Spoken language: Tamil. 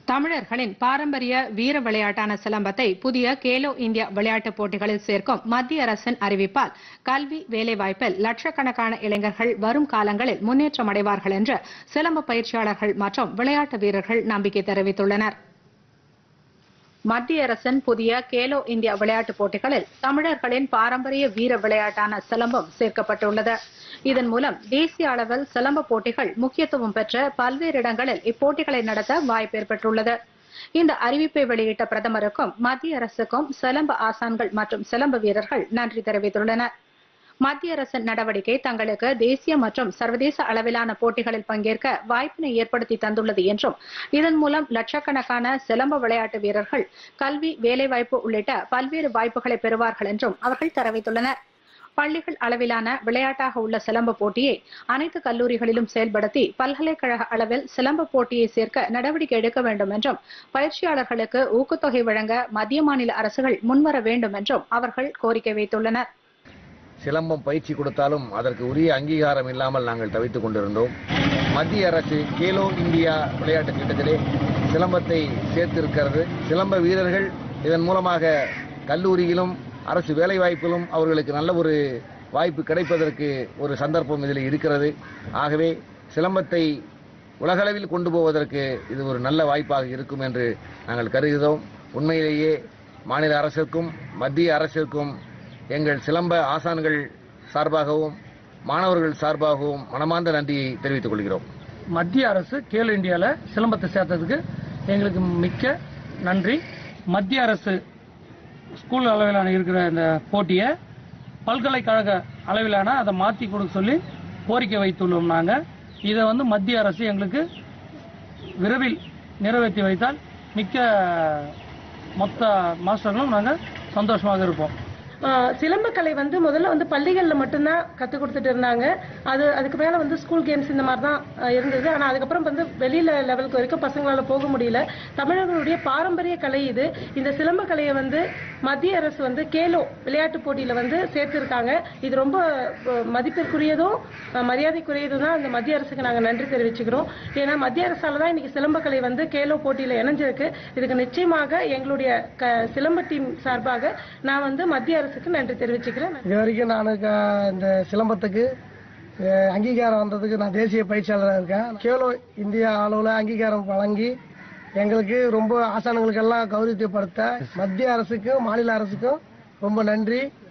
தமிழர்களின் பாரம்பரிய வீர விளையாட்டான சிலம்பத்தை புதிய கேலோ இந்தியா விளையாட்டுப் போட்டிகளில் சேர்க்கும் மத்திய அரசின் அறிவிப்பால் கல்வி வேலைவாய்ப்பில் லட்சக்கணக்கான இளைஞர்கள் வரும் காலங்களில் முன்னேற்றம் அடைவார்கள் என்று சிலம்ப பயிற்சியாளர்கள் மற்றும் விளையாட்டு வீரர்கள் நம்பிக்கை தெரிவித்துள்ளனர் மத்திய அரசின் புதிய கேலோ இந்தியா விளையாட்டுப் போட்டிகளில் தமிழர்களின் பாரம்பரிய வீர விளையாட்டான சிலம்பம் சேர்க்கப்பட்டுள்ளது இதன் மூலம் தேசிய அளவில் சிலம்ப போட்டிகள் முக்கியத்துவம் பெற்ற பல்வேறு இடங்களில் இப்போட்டிகளை நடத்த வாய்ப்பு ஏற்பட்டுள்ளது இந்த அறிவிப்பை வெளியிட்ட பிரதமருக்கும் மத்திய அரசுக்கும் சிலம்ப ஆசான்கள் மற்றும் சிலம்ப வீரர்கள் நன்றி தெரிவித்துள்ளனர் மத்திய அரசின் நடவடிக்கை தங்களுக்கு தேசிய மற்றும் சர்வதேச அளவிலான போட்டிகளில் பங்கேற்க வாய்ப்பினை ஏற்படுத்தி தந்துள்ளது என்றும் இதன் மூலம் லட்சக்கணக்கான சிலம்ப விளையாட்டு வீரர்கள் கல்வி வேலைவாய்ப்பு உள்ளிட்ட பல்வேறு வாய்ப்புகளை பெறுவார்கள் என்றும் அவர்கள் தெரிவித்துள்ளனர் பள்ளிகள் அளவிலான விளையாட்டாக உள்ள சிலம்ப போட்டியை அனைத்து கல்லூரிகளிலும் செயல்படுத்தி பல்கலைக்கழக அளவில் சிலம்ப போட்டியை சேர்க்க நடவடிக்கை எடுக்க வேண்டும் என்றும் பயிற்சியாளர்களுக்கு ஊக்கத்தொகை வழங்க மத்திய மாநில அரசுகள் முன்வர வேண்டும் என்றும் அவர்கள் கோரிக்கை வைத்துள்ளனர் சிலம்பம் பயிற்சி கொடுத்தாலும் அதற்கு உரிய அங்கீகாரம் இல்லாமல் நாங்கள் தவித்துக் கொண்டிருந்தோம் மத்திய அரசு கேலோ இந்தியா விளையாட்டு திட்டத்திலே சிலம்பத்தை சேர்த்திருக்கிறது சிலம்ப வீரர்கள் இதன் மூலமாக கல்லூரியிலும் அரசு வேலைவாய்ப்பிலும் அவர்களுக்கு நல்ல ஒரு வாய்ப்பு கிடைப்பதற்கு ஒரு சந்தர்ப்பம் இதில் இருக்கிறது ஆகவே சிலம்பத்தை உலகளவில் கொண்டு போவதற்கு இது ஒரு நல்ல வாய்ப்பாக இருக்கும் என்று நாங்கள் கருதுகிறோம் உண்மையிலேயே மாநில அரசிற்கும் மத்திய அரசிற்கும் எங்கள் சிலம்ப ஆசான்கள் சார்பாகவும் மாணவர்கள் சார்பாகவும் மனமார்ந்த நன்றியை தெரிவித்துக் கொள்கிறோம் மத்திய அரசு கேலோ இந்தியாவில் சிலம்பத்தை சேர்த்ததுக்கு எங்களுக்கு மிக்க நன்றி மத்திய அரசு ஸ்கூல் அளவிலான இருக்கிற இந்த போட்டியை பல்கலைக்கழக அளவிலான அதை மாற்றி கொடுக்க சொல்லி கோரிக்கை வைத்துள்ளோம் நாங்கள் இதை வந்து மத்திய அரசு எங்களுக்கு விரைவில் நிறைவேற்றி வைத்தால் மிக்க மொத்த மாஸ்டர்களும் நாங்கள் சந்தோஷமாக இருப்போம் ஆஹ் சிலம்பக்கலை வந்து முதல்ல வந்து பள்ளிகளில் மட்டும்தான் கற்றுக் கொடுத்துட்டு இருந்தாங்க அது அதுக்கு மேலே வந்து ஸ்கூல் கேம்ஸ் இந்த மாதிரி தான் ஆஹ் இருந்தது ஆனால் அதுக்கப்புறம் வந்து வெளியில் லெவலுக்கு வரைக்கும் பசங்களால் போக முடியல தமிழர்களுடைய பாரம்பரிய கலை இது இந்த சிலம்பக்கலையை வந்து மத்திய அரசு வந்து கேலோ விளையாட்டு போட்டியில் வந்து சேர்த்துருக்காங்க இது ரொம்ப ஆஹ் மதிப்பிற்குரியதும் ஆஹ் மரியாதைக்குரியதும் தான் இந்த மத்திய அரசுக்கு நாங்கள் நன்றி தெரிவிச்சுக்கிறோம் ஏன்னா மத்திய அரசால தான் இன்னைக்கு சிலம்பக்கலை வந்து கேலோ போட்டியில் இணைஞ்சிருக்கு இதுக்கு நிச்சயமாக எங்களுடைய க சிலம்ப டீம் சார்பாக நான் வந்து மத்திய அரசுக்கு நன்றி தெரிவிச்சுக்கிறேன் இது வரைக்கும் நான் க- இந்த சிலம்பத்துக்கு அஹ், அங்கீகாரம் வந்ததுக்கு நான் தேசிய பயிற்சியாளராக இருக்கேன் கேலோ இந்தியா அளவில் அங்கீகாரம் வழங்கி எங்களுக்கு ரொம்ப ஆசானங்களுக்கெல்லாம் கௌரவத்தைப்படுத்த மத்திய அரசுக்கும் மாநில அரசுக்கும் ரொம்ப நன்றி